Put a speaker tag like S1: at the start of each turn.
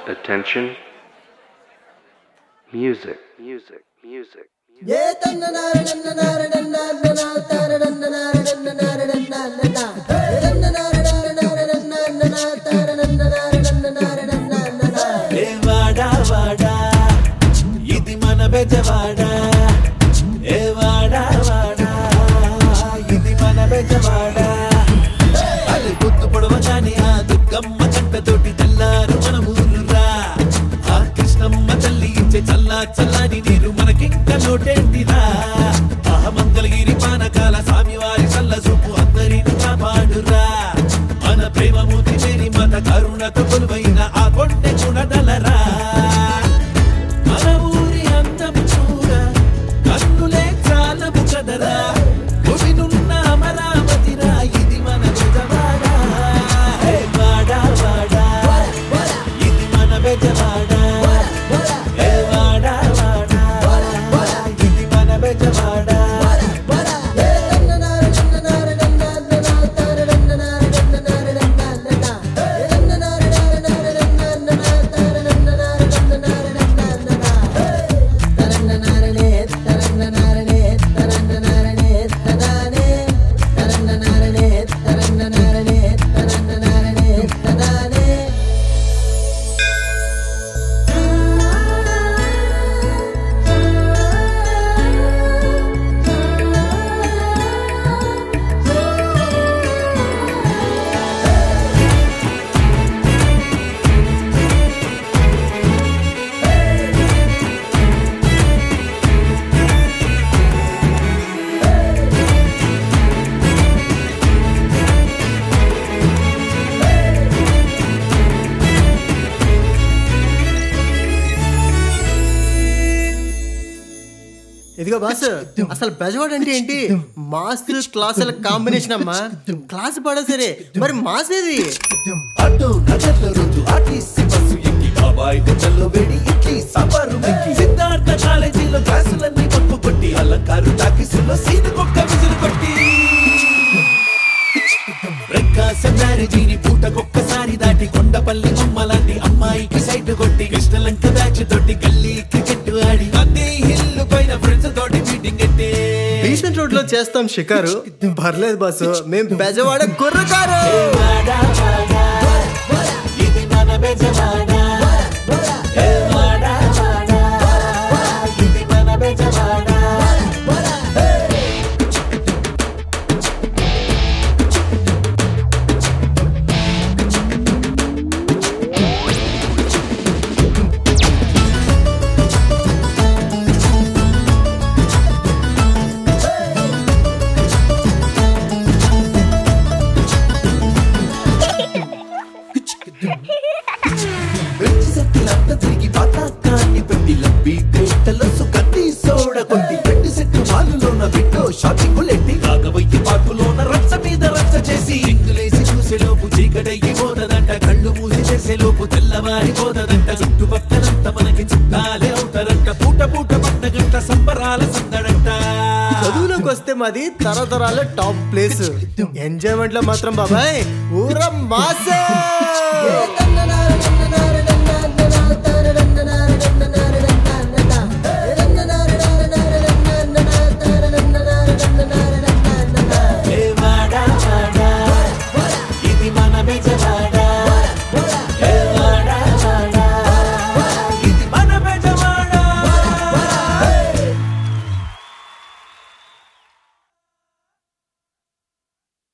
S1: Attention. Music, music, music.
S2: ఏ వాడా వాడా ఇది మన బెజవాడా ఏ వాడా వాడా ఇది మన బెజవాడా అది గుర్తు పొడవగానే ఆ దుర్గమ్మ కంటతోటి తెల్లారు మన ఊరురా ఆ కృష్ణమ్మ తల్లి ఇచ్చే చల్లా చల్లాని నీరు మనకింక నోటేంటిరా అహమంగళగిరి పానకాల స్వామివారి చల్ల చూపు అందరిని కాపాడురా మన ప్రేమ మూతి మేరి మత కరుణతో కొలువైన ఆ కొండె గుణదలరా మన ఊరి అందం చూడ కన్నులే చాలము కదరా భూమినున్న అమరావతిరా ఇది మన బెజవాడా హే వాడా వాడా ఇది మన బెజవాడా హే వాడా వాడా ఇది మన బెజవాడా
S3: ఇదిగో బాస్ అసలు బెజవాడ్ అంటే ఏంటి మాస్ క్లాసుల కాంబినేషన్ అమ్మా క్లాస్ పడా సరే మరి మాస్ ఏది
S2: అటు నగర్ల రోజు ఆర్టీసీ బస్సు ఎక్కి బాబాయ్ హోటల్లో వేడి ఇడ్లీ సాంబారు మెక్కి సిద్ధార్థ కాలేజీలో క్లాసులన్నీ పప్పు కొట్టి అలంకారు టాకీసులో సీను కుక్క విసులు కొట్టి ప్రకాశం మ్యారేజీని పూటకొక్కసారి దాటి కొండపల్లి బొమ్మలాంటి అమ్మాయికి సైట్ కొట్టి కృష్ణలంక బ్యాచ్ తోటి గల్లీ క్రికెట్ ఆడి నంది హిల్ పైన ఫ్రెండ్స్ తోటి మీటింగ్ ఎట్టే
S3: బీసెంట్ రోడ్ లో చేస్తాం షికారు పర్లేదు బాసు మేం బెజవాడ గుర్రకారు
S2: వాడా వాడా ఇది మన బెజవాడా ఏ వాడా వాడా ఇది మన బెజవాడా వెచ్చి సెట్టులంతా తిరిగి పాతాకాన్ని పెట్టి లబ్బి క్రేటలో సుగంధి సోడ కొట్టి పెట్టి సెట్టు మాలులోన విండో షాపింగ్ లెట్టి రాగవయ్య పార్కులోన రచ్చ మీద రచ్చ చేసి ఇంగులేసి చూసేలోపు చీకటయ్యి పోతదంట కళ్ళు మూసి చేసేలోపు తెల్లవారి పోతదంట చుట్టుపక్కలంత మనకి చుట్టాలే అవుతారంట పూట పూట పండగంట సంబరాల సందడంట
S3: చదువులోకి వస్తే మాది తరతరాల టాప్ ప్లేస్ ఎంజాయ్మెంట్ లో మాత్రం బాబాయ్ ఊర మాసే